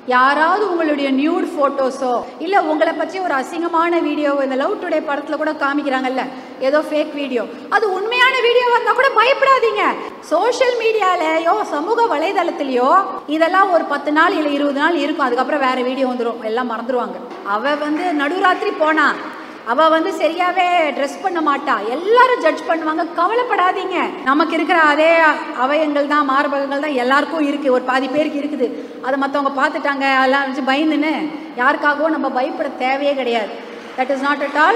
யாராவது உங்களுடைய நியூட் ஃபோட்டோஸோ இல்லை உங்களை பற்றி ஒரு அசிங்கமான வீடியோ இந்த லவ் டுடே படத்தில் கூட காமிக்கிறாங்கல்ல ஏதோ ஃபேக் வீடியோ அது உண்மையான வீடியோ வந்தால் கூட பயப்படாதீங்க சோஷியல் மீடியாலயோ சமூக வலைதளத்திலையோ இதெல்லாம் ஒரு பத்து நாள் இல்லை இருபது நாள் இருக்கும் அதுக்கப்புறம் வேற வீடியோ வந்துடும் எல்லாம் மறந்துடுவாங்க அவ வந்து நடுராத்திரி போனா அவ வந்து சரியாவே ட்ரெஸ் பண்ண மாட்டா எல்லாரும் ஜட்ஜ் பண்ணுவாங்க கவலைப்படாதீங்க நமக்கு இருக்கிற அதே அவயங்கள் தான் மார்பகங்கள் தான் எல்லாருக்கும் இருக்கு ஒரு பாதி பேருக்கு இருக்குது அதை மற்றவங்க பார்த்துட்டாங்க எல்லாம் வச்சு பயந்துன்னு யாருக்காகவும் நம்ம பயப்பட தேவையே கிடையாது that is not at all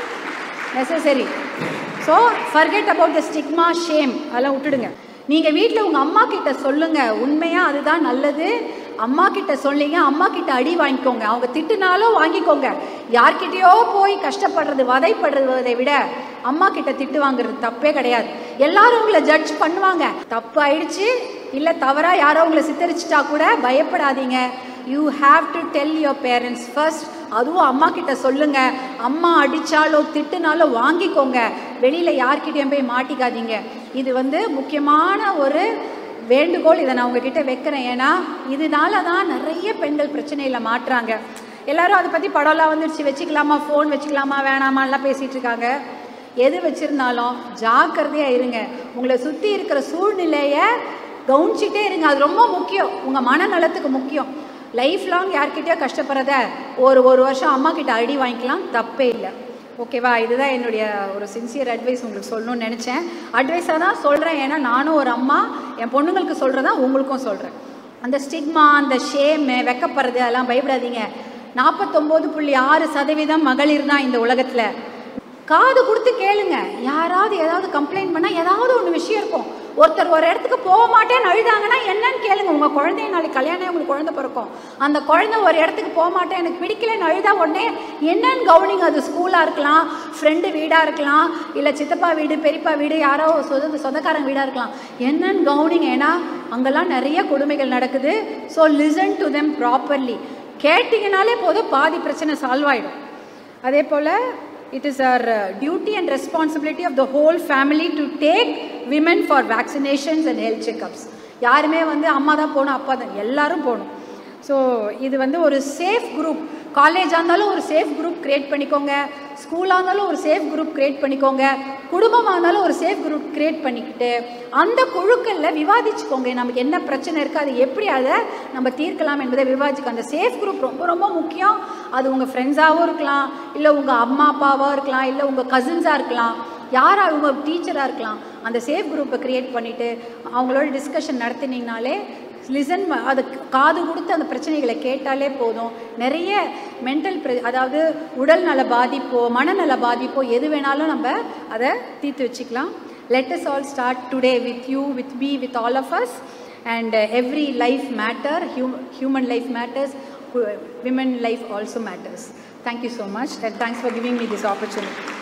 necessary so forget about the stigma shame அதெல்லாம் விட்டுடுங்க நீங்கள் வீட்டில் உங்கள் அம்மா கிட்ட சொல்லுங்க உண்மையாக அதுதான் நல்லது அம்மா கிட்ட சொன்னீங்க அம்மா கிட்ட அடி வாங்கிக்கோங்க அவங்க திட்டுனாலும் வாங்கிக்கோங்க யார்கிட்டயோ போய் கஷ்டப்படுறது வதைப்படுறதை விட அம்மா கிட்ட திட்டு வாங்குறது தப்பே கிடையாது எல்லாரும் உங்களை ஜட்ஜ் பண்ணுவாங்க தப்பு ஆயிடுச்சு இல்லை தவறாக யாரோ உங்களை சித்தரிச்சிட்டா கூட பயப்படாதீங்க you have to tell your parents first அதுவும் அம்மா கிட்ட சொல்லுங்க அம்மா அடிச்சாலோ திட்டுனாலோ வாங்கிக்கோங்க வெளியில யார்கிட்டயும் போய் மாட்டிக்காதீங்க இது வந்து முக்கியமான ஒரு வேண்டுகோள் இதை நான் உங்ககிட்ட வைக்கிறேன் ஏன்னா இதனால தான் நிறைய பெண்கள் பிரச்சனையில் மாட்டுறாங்க எல்லாரும் அதை பற்றி படம்லாம் வந்துடுச்சு வச்சுக்கலாமா ஃபோன் வச்சுக்கலாமா வேணாமான்லாம் பேசிகிட்டு இருக்காங்க எது வச்சுருந்தாலும் ஜாக்கிரதையாக இருங்க உங்களை சுற்றி இருக்கிற சூழ்நிலையை கவனிச்சிட்டே இருங்க அது ரொம்ப முக்கியம் உங்கள் மனநலத்துக்கு முக்கியம் லைஃப் லாங் யார்கிட்டயோ கஷ்டப்படுறத ஒரு ஒரு வருஷம் அம்மா கிட்ட அடி வாங்கிக்கலாம் தப்பே இல்லை ஓகேவா இதுதான் என்னுடைய ஒரு சின்சியர் அட்வைஸ் உங்களுக்கு சொல்லணும்னு நினச்சேன் அட்வைஸாக தான் சொல்கிறேன் ஏன்னா நானும் ஒரு அம்மா என் பொண்ணுங்களுக்கு சொல்கிறதா உங்களுக்கும் சொல்கிறேன் அந்த ஸ்டிக்மா அந்த ஷேமு வெக்கப்படுறது அதெல்லாம் பயப்படாதீங்க நாற்பத்தொம்போது புள்ளி ஆறு சதவீதம் மகளிர் தான் இந்த உலகத்தில் காது கொடுத்து கேளுங்க யாராவது ஏதாவது கம்ப்ளைண்ட் பண்ணால் ஏதாவது ஒன்று விஷயம் இருக்கும் ஒருத்தர் ஒரு இடத்துக்கு போக மாட்டேன்னு அழுதாங்கன்னா என்னன்னு கேளுங்க உங்கள் குழந்தைய நாளைக்கு கல்யாணம் உங்களுக்கு குழந்தை பிறக்கும் அந்த குழந்தை ஒரு இடத்துக்கு போக மாட்டேன் எனக்கு பிடிக்கலன்னு அழுதா உடனே என்னன்னு கவனிங்க அது ஸ்கூலாக இருக்கலாம் ஃப்ரெண்டு வீடாக இருக்கலாம் இல்லை சித்தப்பா வீடு பெரியப்பா வீடு யாரோ சொந்த சொந்தக்காரங்க வீடாக இருக்கலாம் என்னன்னு கவனிங்க ஏன்னா அங்கெல்லாம் நிறைய கொடுமைகள் நடக்குது so listen to them properly கேட்டிங்கனாலே போதும் பாதி பிரச்சனை சால்வ் ஆகிடும் அதே போல் it is our uh, duty and responsibility of the whole family to take women for vaccinations and health checkups யாருமே வந்து அம்மா தான் போகணும் அப்பா தான் எல்லாரும் போகணும் ஸோ இது வந்து ஒரு சேஃப் குரூப் காலேஜாக இருந்தாலும் ஒரு சேஃப் குரூப் க்ரியேட் பண்ணிக்கோங்க ஸ்கூலாக இருந்தாலும் ஒரு சேஃப் குரூப் க்ரியேட் பண்ணிக்கோங்க குடும்பமாக இருந்தாலும் ஒரு சேஃப் குரூப் க்ரியேட் பண்ணிக்கிட்டு அந்த குழுக்களில் விவாதிச்சுக்கோங்க நமக்கு என்ன பிரச்சனை இருக்குது அது எப்படி அதை நம்ம தீர்க்கலாம் என்பதை விவாதிச்சுக்கோ அந்த சேஃப் குரூப் ரொம்ப ரொம்ப முக்கியம் அது உங்கள் ஃப்ரெண்ட்ஸாகவும் இருக்கலாம் இல்லை உங்கள் அம்மா அப்பாவாக இருக்கலாம் இல்லை உங்கள் கசின்ஸாக இருக்கலாம் யாராக உங்கள் டீச்சராக இருக்கலாம் அந்த சேஃப் குரூப்பை க்ரியேட் பண்ணிவிட்டு அவங்களோட டிஸ்கஷன் நடத்தினீங்கனாலே லிசன் அது காது கொடுத்து அந்த பிரச்சனைகளை கேட்டாலே போதும் நிறைய மென்டல் அதாவது உடல் நல பாதிப்போ மனநல பாதிப்போ எது வேணாலும் நம்ம அதை தீர்த்து வச்சுக்கலாம் let us all start today with you with me with all of us and every life matter human life matters women life also matters thank you so much and thanks for giving me this opportunity